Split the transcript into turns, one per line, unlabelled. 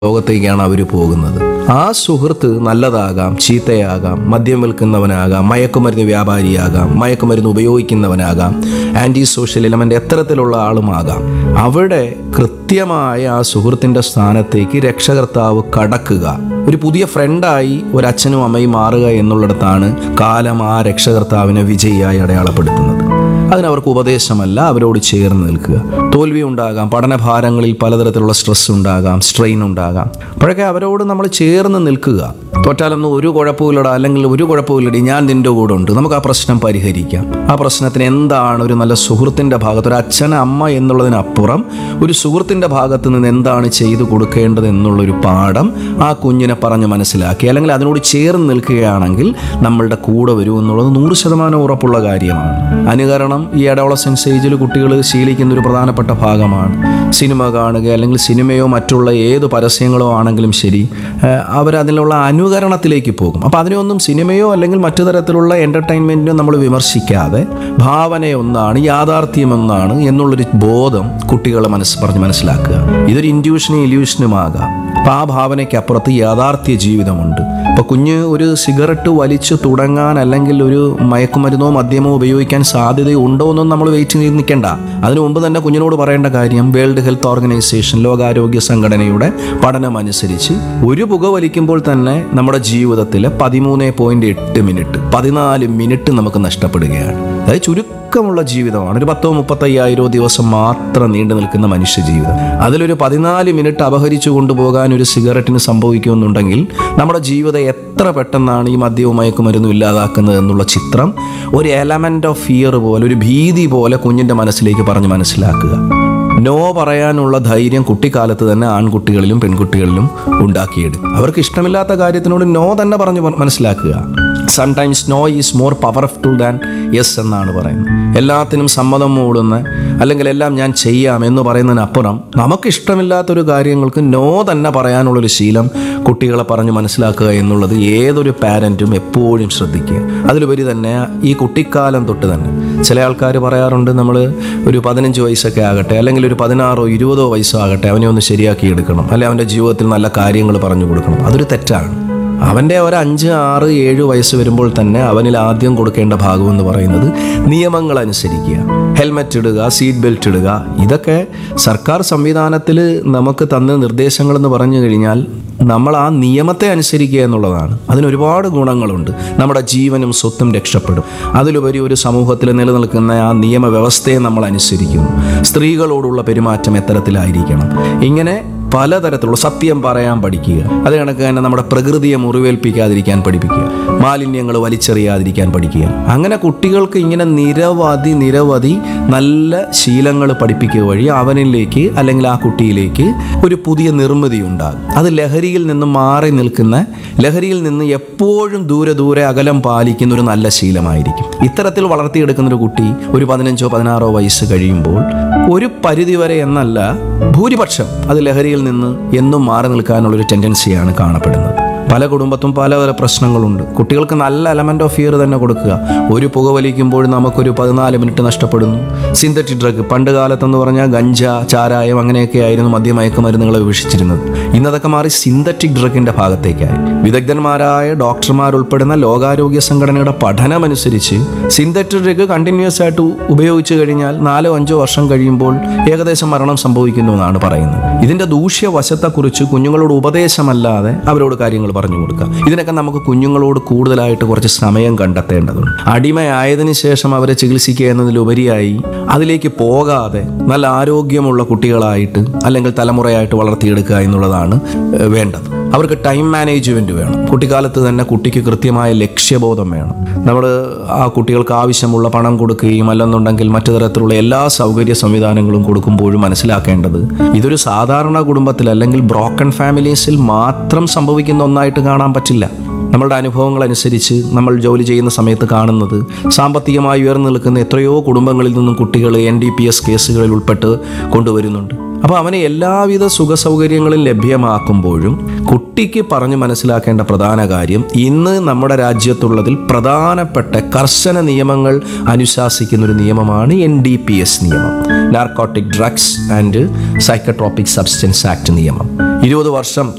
ലോകത്തേക്കാണ് അവർ പോകുന്നത് ആ സുഹൃത്ത് നല്ലതാകാം ചീത്തയാകാം മദ്യം വിൽക്കുന്നവനാകാം മയക്കുമരുന്ന് വ്യാപാരിയാകാം മയക്കുമരുന്ന് ഉപയോഗിക്കുന്നവനാകാം ആൻറ്റി സോഷ്യൽ എലമെൻ്റ് എത്തരത്തിലുള്ള ആളുമാകാം അവിടെ കൃത്യമായ ആ സുഹൃത്തിൻ്റെ സ്ഥാനത്തേക്ക് രക്ഷകർത്താവ് കടക്കുക ഒരു പുതിയ ഫ്രണ്ടായി ഒരു അച്ഛനും അമ്മയും മാറുക എന്നുള്ളിടത്താണ് കാലം ആ രക്ഷകർത്താവിനെ വിജയിയായി അടയാളപ്പെടുത്തുന്നത് അതിനവർക്ക് ഉപദേശമല്ല അവരോട് ചേർന്ന് നിൽക്കുക തോൽവി ഉണ്ടാകാം പഠനഭാരങ്ങളിൽ പലതരത്തിലുള്ള സ്ട്രെസ് ഉണ്ടാകാം സ്ട്രെയിൻ ഉണ്ടാകാം അപ്പോഴൊക്കെ അവരോട് നമ്മൾ ചേർന്ന് നിൽക്കുക തോറ്റാലൊന്നും ഒരു കുഴപ്പമില്ലടാ അല്ലെങ്കിൽ ഒരു കുഴപ്പമില്ലടി ഞാൻ നിന്റെ കൂടെ ഉണ്ട് നമുക്ക് ആ പ്രശ്നം പരിഹരിക്കാം ആ പ്രശ്നത്തിന് എന്താണ് ഒരു നല്ല സുഹൃത്തിൻ്റെ ഭാഗത്ത് ഒരു അച്ഛൻ അമ്മ എന്നുള്ളതിനപ്പുറം ഒരു സുഹൃത്തിൻ്റെ ഭാഗത്ത് നിന്ന് എന്താണ് ചെയ്തു കൊടുക്കേണ്ടത് എന്നുള്ളൊരു പാഠം ആ കുഞ്ഞിനെ പറഞ്ഞ് മനസ്സിലാക്കി അല്ലെങ്കിൽ അതിനോട് ചേർന്ന് നിൽക്കുകയാണെങ്കിൽ നമ്മളുടെ കൂടെ വരും എന്നുള്ളത് നൂറ് ശതമാനം ഉറപ്പുള്ള കാര്യമാണ് അനുകരണം ഈ അഡോളസൻസ് ഏജിൽ കുട്ടികൾ ശീലിക്കുന്ന ഒരു പ്രധാനപ്പെട്ട ഭാഗമാണ് സിനിമ കാണുക അല്ലെങ്കിൽ സിനിമയോ മറ്റുള്ള ഏത് പരസ്യങ്ങളോ ആണെങ്കിലും ശരി ഏഹ് അവരതിനുള്ള അനുകരണത്തിലേക്ക് പോകും അപ്പോൾ അതിനെയൊന്നും സിനിമയോ അല്ലെങ്കിൽ മറ്റു തരത്തിലുള്ള എൻ്റർടൈൻമെൻറ്റിനോ നമ്മൾ വിമർശിക്കാതെ ഭാവനയൊന്നാണ് യാഥാർത്ഥ്യം ഒന്നാണ് എന്നുള്ളൊരു ബോധം കുട്ടികളെ മനസ്സ് പറഞ്ഞ് മനസ്സിലാക്കുക ഇതൊരു ഇൻഡ്യൂഷനും ഇല്യൂഷനും ആകാം അപ്പോൾ ആ ഭാവനയ്ക്കപ്പുറത്ത് യാഥാർത്ഥ്യ ജീവിതമുണ്ട് ഇപ്പോൾ കുഞ്ഞ് ഒരു സിഗരറ്റ് വലിച്ചു തുടങ്ങാൻ അല്ലെങ്കിൽ ഒരു മയക്കുമരുന്നോ മദ്യമോ ഉപയോഗിക്കാൻ സാധ്യതയുണ്ടോ എന്നും നമ്മൾ വെയിറ്റ് ചെയ്ത് നിൽക്കേണ്ട അതിനു മുമ്പ് തന്നെ കുഞ്ഞിനോട് പറയേണ്ട കാര്യം വേൾഡ് ഹെൽത്ത് ഓർഗനൈസേഷൻ ലോകാരോഗ്യ സംഘടനയുടെ പഠനം അനുസരിച്ച് ഒരു പുക വലിക്കുമ്പോൾ തന്നെ നമ്മുടെ ജീവിതത്തിലെ പതിമൂന്ന് പോയിന്റ് എട്ട് മിനിറ്റ് പതിനാല് മിനിറ്റ് നമുക്ക് നഷ്ടപ്പെടുകയാണ് അതായത് ചുരുക്കമുള്ള ജീവിതമാണ് ഒരു പത്തോ മുപ്പത്തയ്യായിരോ ദിവസം മാത്രം നീണ്ടു നിൽക്കുന്ന മനുഷ്യ ജീവിതം അതിലൊരു പതിനാല് മിനിറ്റ് അപഹരിച്ചു കൊണ്ടുപോകാൻ ഒരു സിഗരറ്റിന് സംഭവിക്കുമെന്നുണ്ടെങ്കിൽ നമ്മുടെ ജീവിതം എത്ര പെട്ടെന്നാണ് ഈ മദ്യവും മയക്കുമരുന്നും ഇല്ലാതാക്കുന്നത് എന്നുള്ള ചിത്രം ഒരു എലമെന്റ് ഓഫ് ഫിയർ പോലെ ഒരു ഭീതി പോലെ കുഞ്ഞിൻ്റെ മനസ്സിലേക്ക് പറഞ്ഞ് മനസ്സിലാക്കുക നോ പറയാനുള്ള ധൈര്യം കുട്ടിക്കാലത്ത് തന്നെ ആൺകുട്ടികളിലും പെൺകുട്ടികളിലും ഉണ്ടാക്കിയെടുക്കും അവർക്ക് ഇഷ്ടമില്ലാത്ത കാര്യത്തിനോട് നോ തന്നെ പറഞ്ഞ് മ- മനസ്സിലാക്കുക sometimes no is more powerful than yes എന്നാണ് പറയുന്നത് എല്ലാത്തിനും സമ്മതം മൂടുന്ന അല്ലെങ്കിൽ എല്ലാം ഞാൻ ചെയ്യാം എന്ന് പറയുന്നതിനപ്പുറം നമുക്കിഷ്ടമില്ലാത്തൊരു കാര്യങ്ങൾക്ക് നോ തന്നെ പറയാനുള്ളൊരു ശീലം കുട്ടികളെ പറഞ്ഞ് മനസ്സിലാക്കുക എന്നുള്ളത് ഏതൊരു പാരൻറ്റും എപ്പോഴും ശ്രദ്ധിക്കുക അതിലുപരി തന്നെ ഈ കുട്ടിക്കാലം തൊട്ട് തന്നെ ചില ആൾക്കാർ പറയാറുണ്ട് നമ്മൾ ഒരു പതിനഞ്ച് വയസ്സൊക്കെ ആകട്ടെ അല്ലെങ്കിൽ ഒരു പതിനാറോ ഇരുപതോ വയസ്സോ ആകട്ടെ അവനെ ഒന്ന് ശരിയാക്കി എടുക്കണം അല്ലെ അവൻ്റെ ജീവിതത്തിൽ നല്ല കാര്യങ്ങൾ പറഞ്ഞു കൊടുക്കണം അതൊരു തെറ്റാണ് അവൻ്റെ ഒരു അഞ്ച് ആറ് ഏഴ് വയസ്സ് വരുമ്പോൾ തന്നെ അവനിൽ ആദ്യം കൊടുക്കേണ്ട ഭാഗം എന്ന് പറയുന്നത് നിയമങ്ങൾ അനുസരിക്കുക ഹെൽമറ്റ് ഇടുക സീറ്റ് ബെൽറ്റ് ഇടുക ഇതൊക്കെ സർക്കാർ സംവിധാനത്തിൽ നമുക്ക് തന്ന നിർദ്ദേശങ്ങളെന്ന് പറഞ്ഞു കഴിഞ്ഞാൽ നമ്മൾ ആ നിയമത്തെ അനുസരിക്കുക എന്നുള്ളതാണ് അതിന് ഒരുപാട് ഗുണങ്ങളുണ്ട് നമ്മുടെ ജീവനും സ്വത്തും രക്ഷപ്പെടും അതിലുപരി ഒരു സമൂഹത്തിൽ നിലനിൽക്കുന്ന ആ നിയമവ്യവസ്ഥയെ നമ്മൾ അനുസരിക്കുന്നു സ്ത്രീകളോടുള്ള പെരുമാറ്റം എത്തരത്തിലായിരിക്കണം ഇങ്ങനെ പലതരത്തിലുള്ള സത്യം പറയാൻ പഠിക്കുക അത് കണക്ക് തന്നെ നമ്മുടെ പ്രകൃതിയെ മുറിവേൽപ്പിക്കാതിരിക്കാൻ പഠിപ്പിക്കുക മാലിന്യങ്ങൾ വലിച്ചെറിയാതിരിക്കാൻ പഠിക്കുക അങ്ങനെ കുട്ടികൾക്ക് ഇങ്ങനെ നിരവധി നിരവധി നല്ല ശീലങ്ങൾ പഠിപ്പിക്കുക വഴി അവനിലേക്ക് അല്ലെങ്കിൽ ആ കുട്ടിയിലേക്ക് ഒരു പുതിയ നിർമ്മിതി ഉണ്ടാകും അത് ലഹരിയിൽ നിന്ന് മാറി നിൽക്കുന്ന ലഹരിയിൽ നിന്ന് എപ്പോഴും ദൂരെ ദൂരെ അകലം പാലിക്കുന്ന ഒരു നല്ല ശീലമായിരിക്കും ഇത്തരത്തിൽ വളർത്തിയെടുക്കുന്ന ഒരു കുട്ടി ഒരു പതിനഞ്ചോ പതിനാറോ വയസ്സ് കഴിയുമ്പോൾ ഒരു പരിധിവരെ എന്നല്ല ഭൂരിപക്ഷം അത് ലഹരിയിൽ നിന്ന് എന്നും മാറി നിൽക്കാനുള്ളൊരു ടെൻഡൻസിയാണ് കാണപ്പെടുന്നത് പല കുടുംബത്തും പലതര പ്രശ്നങ്ങളുണ്ട് കുട്ടികൾക്ക് നല്ല എലമെന്റ് ഓഫ് ഫിയർ തന്നെ കൊടുക്കുക ഒരു പുക വലിക്കുമ്പോൾ നമുക്കൊരു പതിനാല് മിനിറ്റ് നഷ്ടപ്പെടുന്നു സിന്തറ്റിക് ഡ്രഗ് പണ്ട് കാലത്തെന്ന് പറഞ്ഞാൽ ഗഞ്ച ചാരായം അങ്ങനെയൊക്കെ ആയിരുന്നു മദ്യമയക്കുമരുന്നുകളെ വീക്ഷിച്ചിരുന്നത് ഇന്നതൊക്കെ മാറി സിന്തറ്റിക് ഡ്രഗിന്റെ ഭാഗത്തേക്കായി വിദഗ്ധന്മാരായ ഡോക്ടർമാരുൾപ്പെടുന്ന ലോകാരോഗ്യ സംഘടനയുടെ പഠനമനുസരിച്ച് സിന്തറ്റിക് ഡ്രഗ് കണ്ടിന്യൂസ് ആയിട്ട് ഉപയോഗിച്ചു കഴിഞ്ഞാൽ നാലോ അഞ്ചോ വർഷം കഴിയുമ്പോൾ ഏകദേശം മരണം സംഭവിക്കുന്നു എന്നാണ് പറയുന്നത് ഇതിന്റെ ദൂഷ്യവശത്തെക്കുറിച്ച് കുഞ്ഞുങ്ങളോട് ഉപദേശമല്ലാതെ അവരോട് കാര്യങ്ങൾ പറഞ്ഞു കൊടുക്കുക ഇതിനൊക്കെ നമുക്ക് കുഞ്ഞുങ്ങളോട് കൂടുതലായിട്ട് കുറച്ച് സമയം കണ്ടെത്തേണ്ടതുണ്ട് അടിമയായതിനു ശേഷം അവരെ ചികിത്സിക്കുക എന്നതിലുപരിയായി അതിലേക്ക് പോകാതെ നല്ല ആരോഗ്യമുള്ള കുട്ടികളായിട്ട് അല്ലെങ്കിൽ തലമുറയായിട്ട് വളർത്തിയെടുക്കുക എന്നുള്ളതാണ് ഏഹ്, വേണ്ടത് അവർക്ക് ടൈം മാനേജ്മെന്റ് വേണം കുട്ടിക്കാലത്ത് തന്നെ കുട്ടിക്ക് കൃത്യമായ ലക്ഷ്യബോധം വേണം നമ്മൾ ആ കുട്ടികൾക്ക് ആവശ്യമുള്ള പണം കൊടുക്കുകയും അല്ലെന്നുണ്ടെങ്കിൽ മറ്റു തരത്തിലുള്ള എല്ലാ സൗകര്യ സംവിധാനങ്ങളും കൊടുക്കുമ്പോഴും മനസ്സിലാക്കേണ്ടത് ഇതൊരു സാധാരണ കുടുംബത്തിൽ അല്ലെങ്കിൽ ബ്രോക്കൺ ഫാമിലീസിൽ മാത്രം സംഭവിക്കുന്ന ഒന്നായിട്ട് കാണാൻ പറ്റില്ല നമ്മളുടെ അനുഭവങ്ങൾ അനുസരിച്ച് നമ്മൾ ജോലി ചെയ്യുന്ന സമയത്ത് കാണുന്നത് സാമ്പത്തികമായി ഉയർന്നു നിൽക്കുന്ന എത്രയോ കുടുംബങ്ങളിൽ നിന്നും കുട്ടികൾ എൻ ഡി പി എസ് കേസുകളിൽ ഉൾപ്പെട്ട് കൊണ്ടുവരുന്നുണ്ട് അപ്പോൾ അവന് എല്ലാവിധ സുഖ സൗകര്യങ്ങളും ലഭ്യമാക്കുമ്പോഴും കുട്ടിക്ക് പറഞ്ഞു മനസ്സിലാക്കേണ്ട പ്രധാന കാര്യം ഇന്ന് നമ്മുടെ രാജ്യത്തുള്ളതിൽ പ്രധാനപ്പെട്ട കർശന നിയമങ്ങൾ അനുശാസിക്കുന്ന ഒരു നിയമമാണ് എൻ ഡി പി എസ് നിയമം narcotic drugs and psychotropic substance act നിയമം ഇരുപത് വർഷം